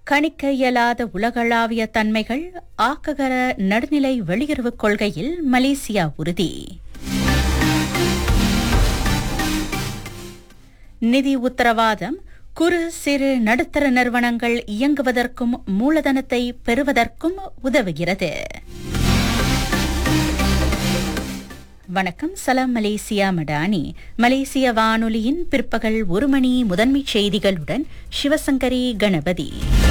கணிக்க இயலாத உலகளாவிய தன்மைகள் ஆக்ககர நடுநிலை வெளியுறவுக் கொள்கையில் மலேசியா உறுதி நிதி உத்தரவாதம் குறு சிறு நடுத்தர நிறுவனங்கள் இயங்குவதற்கும் மூலதனத்தை பெறுவதற்கும் உதவுகிறது வணக்கம் சலாம் மலேசியா மடானி மலேசிய வானொலியின் பிற்பகல் ஒரு மணி முதன்மைச் செய்திகளுடன் சிவசங்கரி கணபதி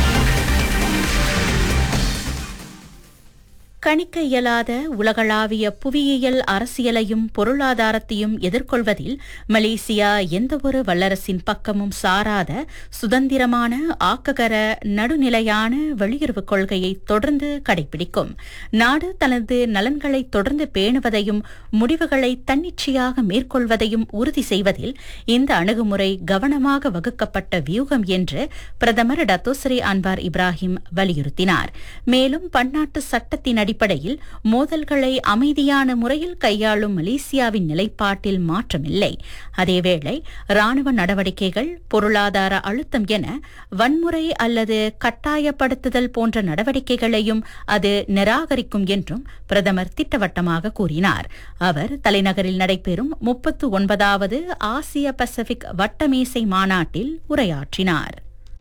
கணிக்க இயலாத உலகளாவிய புவியியல் அரசியலையும் பொருளாதாரத்தையும் எதிர்கொள்வதில் மலேசியா எந்தவொரு வல்லரசின் பக்கமும் சாராத சுதந்திரமான ஆக்ககர நடுநிலையான வெளியுறவுக் கொள்கையை தொடர்ந்து கடைபிடிக்கும் நாடு தனது நலன்களை தொடர்ந்து பேணுவதையும் முடிவுகளை தன்னிச்சையாக மேற்கொள்வதையும் உறுதி செய்வதில் இந்த அணுகுமுறை கவனமாக வகுக்கப்பட்ட வியூகம் என்று பிரதமர் டத்தோஸ்ரீ அன்வார் இப்ராஹிம் வலியுறுத்தினார் மேலும் பன்னாட்டு சட்டத்தின் அடிப்படையில் மோதல்களை அமைதியான முறையில் கையாளும் மலேசியாவின் நிலைப்பாட்டில் மாற்றமில்லை அதேவேளை ராணுவ நடவடிக்கைகள் பொருளாதார அழுத்தம் என வன்முறை அல்லது கட்டாயப்படுத்துதல் போன்ற நடவடிக்கைகளையும் அது நிராகரிக்கும் என்றும் பிரதமர் திட்டவட்டமாக கூறினார் அவர் தலைநகரில் நடைபெறும் முப்பத்து ஒன்பதாவது ஆசிய பசிபிக் வட்டமேசை மாநாட்டில் உரையாற்றினார்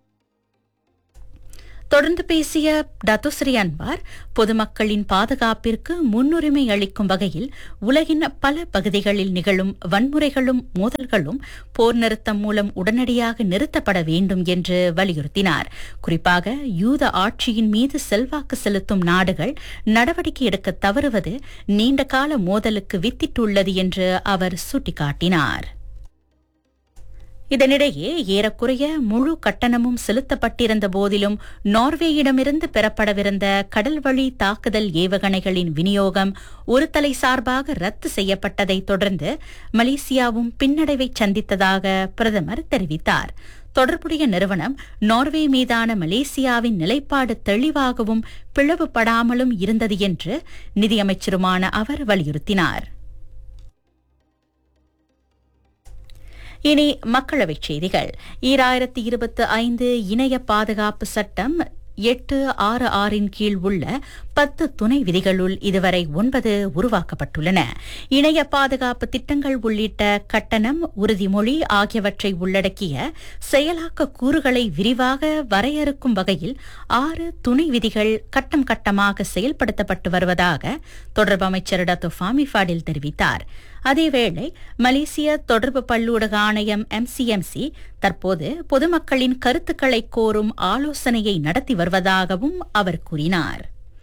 தொடர்ந்து பேசிய டத்துஸ்ரீ அன்வார் பொதுமக்களின் பாதுகாப்பிற்கு முன்னுரிமை அளிக்கும் வகையில் உலகின் பல பகுதிகளில் நிகழும் வன்முறைகளும் மோதல்களும் போர் நிறுத்தம் மூலம் உடனடியாக நிறுத்தப்பட வேண்டும் என்று வலியுறுத்தினார் குறிப்பாக யூத ஆட்சியின் மீது செல்வாக்கு செலுத்தும் நாடுகள் நடவடிக்கை எடுக்க தவறுவது நீண்டகால மோதலுக்கு வித்திட்டுள்ளது என்று அவர் சுட்டிக்காட்டினார் இதனிடையே ஏறக்குறைய முழு கட்டணமும் செலுத்தப்பட்டிருந்த போதிலும் நார்வேயிடமிருந்து பெறப்படவிருந்த கடல்வழி தாக்குதல் ஏவுகணைகளின் விநியோகம் ஒரு தலை சார்பாக ரத்து செய்யப்பட்டதை தொடர்ந்து மலேசியாவும் பின்னடைவை சந்தித்ததாக பிரதமர் தெரிவித்தார் தொடர்புடைய நிறுவனம் நார்வே மீதான மலேசியாவின் நிலைப்பாடு தெளிவாகவும் பிளவுபடாமலும் இருந்தது என்று நிதியமைச்சருமான அவர் வலியுறுத்தினார் இனி மக்களவைச் செய்திகள் ஈராயிரத்தி இருபத்தி ஐந்து இணைய பாதுகாப்பு சட்டம் எட்டு ஆறு ஆறின் கீழ் உள்ள பத்து துணை விதிகளுள் இதுவரை ஒன்பது உருவாக்கப்பட்டுள்ளன இணைய பாதுகாப்பு திட்டங்கள் உள்ளிட்ட கட்டணம் உறுதிமொழி ஆகியவற்றை உள்ளடக்கிய செயலாக்க கூறுகளை விரிவாக வரையறுக்கும் வகையில் ஆறு துணை விதிகள் கட்டம் கட்டமாக செயல்படுத்தப்பட்டு வருவதாக தொடர்பு அமைச்சர் டாக்டர் ஃபாமி ஃபாடில் தெரிவித்தார் அதேவேளை மலேசிய தொடர்பு பல்லூடக ஆணையம் எம்சிஎம்சி தற்போது பொதுமக்களின் கருத்துக்களை கோரும் ஆலோசனையை நடத்தி வருவதாகவும் அவர் கூறினார்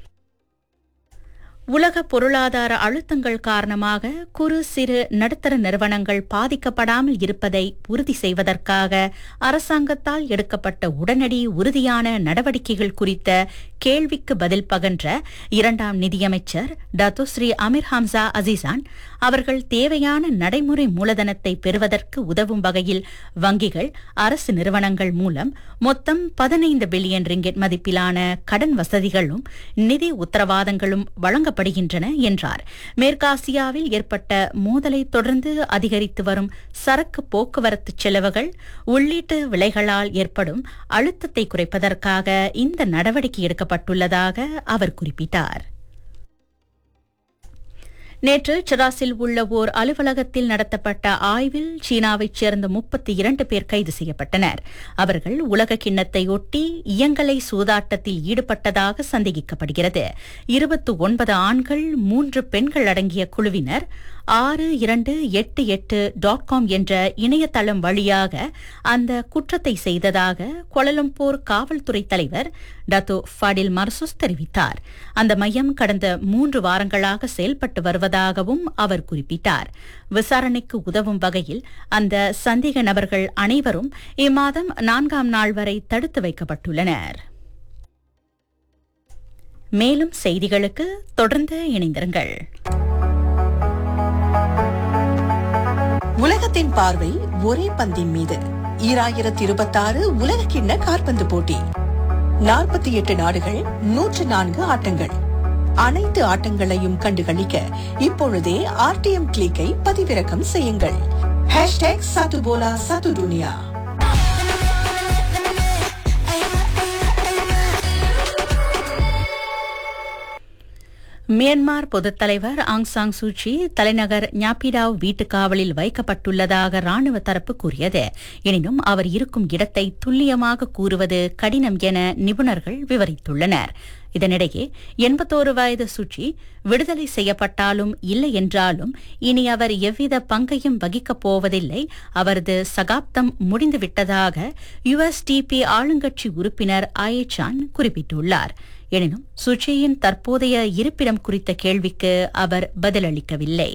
உலக பொருளாதார அழுத்தங்கள் காரணமாக குறு சிறு நடுத்தர நிறுவனங்கள் பாதிக்கப்படாமல் இருப்பதை உறுதி செய்வதற்காக அரசாங்கத்தால் எடுக்கப்பட்ட உடனடி உறுதியான நடவடிக்கைகள் குறித்த கேள்விக்கு பதில் பகன்ற இரண்டாம் நிதியமைச்சர் டத்துஸ்ரீ அமீர் ஹம்சா அசிசான் அவர்கள் தேவையான நடைமுறை மூலதனத்தை பெறுவதற்கு உதவும் வகையில் வங்கிகள் அரசு நிறுவனங்கள் மூலம் மொத்தம் பதினைந்து பில்லியன் ரிங்கெட் மதிப்பிலான கடன் வசதிகளும் நிதி உத்தரவாதங்களும் வழங்கப்படுகின்றன என்றார் மேற்காசியாவில் ஏற்பட்ட மோதலை தொடர்ந்து அதிகரித்து வரும் சரக்கு போக்குவரத்து செலவுகள் உள்ளீட்டு விலைகளால் ஏற்படும் அழுத்தத்தை குறைப்பதற்காக இந்த நடவடிக்கை எடுக்கப்பட்டுள்ளதாக அவர் குறிப்பிட்டார் நேற்று சிராஸில் உள்ள ஓர் அலுவலகத்தில் நடத்தப்பட்ட ஆய்வில் சீனாவைச் சேர்ந்த முப்பத்தி இரண்டு பேர் கைது செய்யப்பட்டனர் அவர்கள் உலக கிண்ணத்தை ஒட்டி இயங்கலை சூதாட்டத்தில் ஈடுபட்டதாக சந்தேகிக்கப்படுகிறது இருபத்தி ஒன்பது ஆண்கள் மூன்று பெண்கள் அடங்கிய குழுவினர் ஆறு இரண்டு எட்டு எட்டு டாட் காம் என்ற இணையதளம் வழியாக அந்த குற்றத்தை செய்ததாக கொலலம்பூர் காவல்துறை தலைவர் டத்தோ ஃபாடில் மர்சூஸ் தெரிவித்தார் அந்த மையம் கடந்த மூன்று வாரங்களாக செயல்பட்டு வருவதாகவும் அவர் குறிப்பிட்டார் விசாரணைக்கு உதவும் வகையில் அந்த சந்தேக நபர்கள் அனைவரும் இம்மாதம் நான்காம் நாள் வரை தடுத்து வைக்கப்பட்டுள்ளனர் மேலும் செய்திகளுக்கு தொடர்ந்து இணைந்திருங்கள் உலகத்தின் பார்வை ஒரே பந்தின் மீது ஈராயிரத்தி இருபத்தாறு உலக கிண்ண காற்பந்து போட்டி நாற்பத்தி எட்டு நாடுகள் நூற்று நான்கு ஆட்டங்கள் அனைத்து ஆட்டங்களையும் கண்டுகளிக்க இப்பொழுதே ஆர்டிஎம் கிளிக்கை பதிவிறக்கம் செய்யுங்கள் ஹேஷ்டேக் சத்து போலா சத்து துனியா மியான்மர் பொதுத் தலைவர் ஆங் சாங் சூச்சி தலைநகர் ஞாபிடாவ் வீட்டுக்காவலில் வைக்கப்பட்டுள்ளதாக ராணுவ தரப்பு கூறியது எனினும் அவர் இருக்கும் இடத்தை துல்லியமாக கூறுவது கடினம் என நிபுணர்கள் விவரித்துள்ளனர் இதனிடையே எண்பத்தோரு வயது சுச்சி விடுதலை செய்யப்பட்டாலும் இல்லை என்றாலும் இனி அவர் எவ்வித பங்கையும் வகிக்கப் போவதில்லை அவரது சகாப்தம் முடிந்துவிட்டதாக யுஎஸ்டிபி ஆளுங்கட்சி உறுப்பினர் ஆயேச்சான் குறிப்பிட்டுள்ளார் எனினும் சுச்சியின் தற்போதைய இருப்பிடம் குறித்த கேள்விக்கு அவர் பதிலளிக்கவில்லை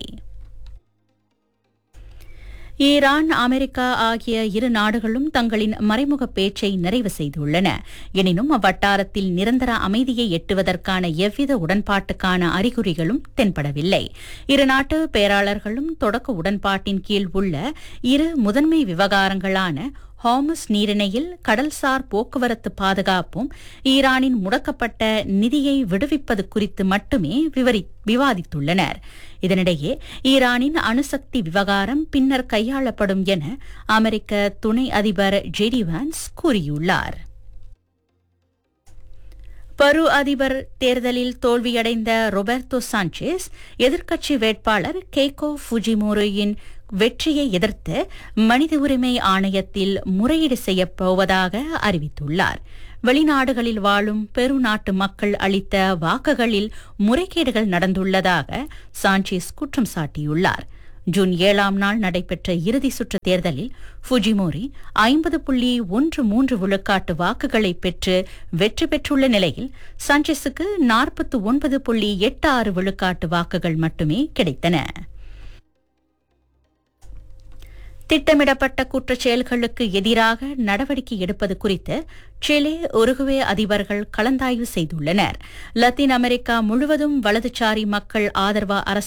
ஈரான் அமெரிக்கா ஆகிய இரு நாடுகளும் தங்களின் மறைமுக பேச்சை நிறைவு செய்துள்ளன எனினும் அவ்வட்டாரத்தில் நிரந்தர அமைதியை எட்டுவதற்கான எவ்வித உடன்பாட்டுக்கான அறிகுறிகளும் தென்படவில்லை இரு நாட்டு பேராளர்களும் தொடக்க உடன்பாட்டின் கீழ் உள்ள இரு முதன்மை விவகாரங்களான ஹாமஸ் நீரிணையில் கடல்சார் போக்குவரத்து பாதுகாப்பும் ஈரானின் முடக்கப்பட்ட நிதியை விடுவிப்பது குறித்து மட்டுமே விவரி விவாதித்துள்ளனர் இதனிடையே ஈரானின் அணுசக்தி விவகாரம் பின்னர் கையாளப்படும் என அமெரிக்க துணை அதிபர் ஜெடி வான்ஸ் கூறியுள்ளார் பரு அதிபர் தேர்தலில் தோல்வியடைந்த ரொபர்டோ சாnchez எதிர்க்கட்சி வேட்பாளர் கேகோ ஃபுஜிமோரோயின் வெற்றியை எதிர்த்து மனித உரிமை ஆணையத்தில் முறையீடு செய்யப் போவதாக அறிவித்துள்ளார் வெளிநாடுகளில் வாழும் பெருநாட்டு மக்கள் அளித்த வாக்குகளில் முறைகேடுகள் நடந்துள்ளதாக சாnchez குற்றம் சாட்டியுள்ளார் ஜூன் ஏழாம் நாள் நடைபெற்ற இறுதி சுற்று தேர்தலில் ஃபுஜிமோரி ஐம்பது புள்ளி ஒன்று மூன்று விழுக்காட்டு வாக்குகளை பெற்று வெற்றி பெற்றுள்ள நிலையில் சாnchez-க்கு நாற்பத்து ஒன்பது புள்ளி எட்டு ஆறு விழுக்காட்டு வாக்குகள் மட்டுமே கிடைத்தன திட்டமிடப்பட்ட குற்றச் செயல்களுக்கு எதிராக நடவடிக்கை எடுப்பது குறித்து சிலே உருகுவே அதிபர்கள் கலந்தாய்வு செய்துள்ளனர் லத்தீன் அமெரிக்கா முழுவதும் வலதுசாரி மக்கள் ஆதரவு அரசு